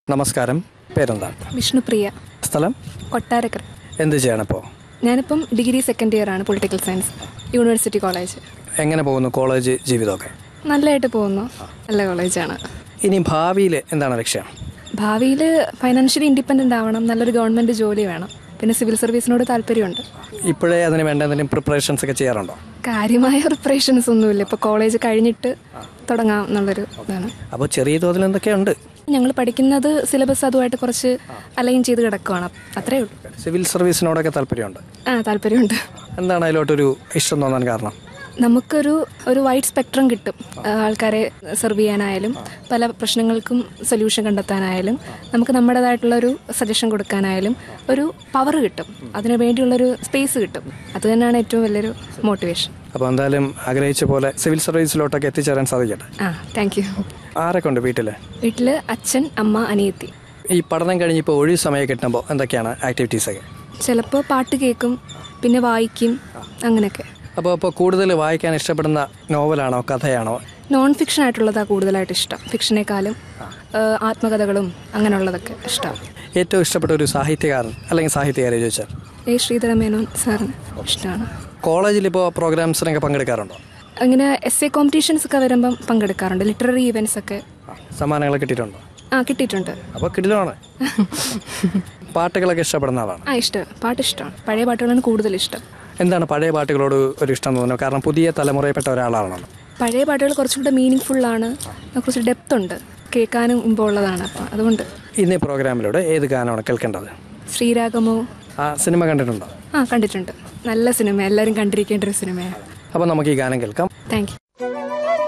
നമസ്കാരം പേരെന്താണ് വിഷ്ണുപ്രിയ സ്ഥലം കൊട്ടാരക്കര എന്ത് ചെയ്യണിപ്പോൾ ഞാനിപ്പം ഡിഗ്രി സെക്കൻഡ് ഇയർ ആണ് പൊളിറ്റിക്കൽ സയൻസ് യൂണിവേഴ്സിറ്റി കോളേജ് എങ്ങനെ പോകുന്നു കോളേജ് ജീവിതമൊക്കെ നല്ലതായിട്ട് പോകുന്നു നല്ല കോളേജാണ് ഇനി ഭാവിയിൽ എന്താണ് ലക്ഷ്യം ഭാവിയിൽ ഫൈനാൻഷ്യലി ഇൻഡിപെൻഡൻ്റ് ആവണം നല്ലൊരു ഗവൺമെൻറ് ജോലി വേണം പിന്നെ സിവിൽ സർവീസിനോട് താല്പര്യമുണ്ട് ഇപ്പോഴേ അതിന് വേണ്ട എന്തെങ്കിലും പ്രിപ്പറേഷൻസ് ഒക്കെ ചെയ്യാറുണ്ടോ കാര്യമായ പ്രിപ്പറേഷൻസ് ഒന്നുമില്ല ഇപ്പോൾ കോളേജ് കഴിഞ്ഞിട്ട് തുടങ്ങാം എന്നുള്ളൊരു ഇതാണ് അപ്പോൾ ചെറിയ തോതിൽ എന്തൊക്കെയുണ്ട് ഞങ്ങൾ പഠിക്കുന്നത് സിലബസ് അതുമായിട്ട് കുറച്ച് അലൈൻ ചെയ്ത് കിടക്കുവാണ് അത്രേ ഉള്ളൂ സിവിൽ സർവീസിനോടൊക്കെ താല്പര്യമുണ്ട് ആ താല്പര്യമുണ്ട് എന്താണ് അതിലോട്ടൊരു ഇഷ്ടം തോന്നാൻ കാരണം നമുക്കൊരു ഒരു വൈഡ് സ്പെക്ട്രം കിട്ടും ആ, ആൾക്കാരെ സെർവ് ചെയ്യാനായാലും പല പ്രശ്നങ്ങൾക്കും സൊല്യൂഷൻ കണ്ടെത്താനായാലും നമുക്ക് നമ്മുടേതായിട്ടുള്ള ഒരു സജഷൻ കൊടുക്കാനായാലും ഒരു പവർ കിട്ടും അതിനു വേണ്ടിയുള്ളൊരു സ്പേസ് കിട്ടും അത് തന്നെയാണ് ഏറ്റവും വലിയൊരു മോട്ടിവേഷൻ അപ്പോൾ എന്തായാലും ആഗ്രഹിച്ച പോലെ സിവിൽ സർവീസിലോട്ടൊക്കെ എത്തിച്ചേരാൻ സാധിക്കട്ടെ ആ താങ്ക് യു ആരൊക്കെ ഉണ്ട് വീട്ടിൽ വീട്ടിൽ അച്ഛൻ അമ്മ അനിയത്തി ഈ പഠനം കഴിഞ്ഞ് ഇപ്പോൾ ഒഴിവ് സമയം കിട്ടുമ്പോൾ എന്തൊക്കെയാണ് ആക്ടിവിറ്റീസൊക്കെ ചിലപ്പോൾ പാട്ട് കേൾക്കും പിന്നെ വായിക്കും അങ്ങനെയൊക്കെ അപ്പോൾ ഇപ്പോൾ കൂടുതൽ വായിക്കാൻ ഇഷ്ടപ്പെടുന്ന നോവലാണോ കഥയാണോ നോൺ ഫിക്ഷൻ ആയിട്ടുള്ളതാണ് കൂടുതലായിട്ട് ഇഷ്ടം ഫിക്ഷനേക്കാളും ആ, ആത്മകഥകളും അങ്ങനെയുള്ളതൊക്കെ ഇഷ്ടമാണ് ഏറ്റവും ഇഷ്ടപ്പെട്ട ഒരു സാഹിത്യകാരൻ അല്ലെങ്കിൽ സാഹിത്യകാരെ ചോദിച്ചാൽ എ ശ്രീധര മേനോൻ സാറിന് ഇഷ്ടമാണ് കോളേജിൽ ഇപ്പോൾ പ്രോഗ്രാംസിനൊക്കെ പങ്കെടുക്കാറുണ്ടോ അങ്ങനെ എസ് എ കോമ്പറ്റീഷൻസ് ഒക്കെ വരുമ്പം പങ്കെടുക്കാറുണ്ട് ലിറ്റററി ഇവൻറ്റ്സ് ഒക്കെ സമ്മാനങ്ങൾ കിട്ടിയിട്ടുണ്ടോ ആ കിട്ടിയിട്ടുണ്ട് അപ്പോൾ കിടിലമാണ് പാട്ടുകളൊക്കെ ഇഷ്ടപ്പെടുന്ന ആളാണ് ആ ഇഷ്ടം പാട്ട് ഇഷ്ടമാണ് പഴയ പാട്ടുകളാണ് കൂടുതൽ ഇഷ്ടം എന്താണ് പഴയ പാട്ടുകളോട് ഒരു ഇഷ്ടം തോന്നുന്നത് കാരണം പുതിയ തലമുറയിൽപ്പെട്ട ഒരാളാണല്ലോ പഴയ പാട്ടുകൾ കുറച്ചുകൂടെ മീനിങ് ഫുള്ളാണ് കുറച്ച് ഡെപ്ത് ഉണ്ട് കേൾക്കാനും ഇമ്പമുള്ളതാണ് അപ്പം അതുകൊണ്ട് ഇന്ന് ഈ പ്രോഗ്രാമിലൂടെ ഏത് ഗാനമാണ് കേൾക്കേണ്ടത് ശ്രീരാഗമോ ആ സിനിമ കണ്ടിട്ടുണ്ടോ ആ കണ്ടിട്ടുണ്ട് നല്ല സിനിമ എല്ലാവരും കണ്ടിരിക്കേണ്ട ഒരു സിനിമയാണ് അപ്പോൾ നമുക്ക് ഈ ഗാനം കേൾക്കാം താങ്ക് യു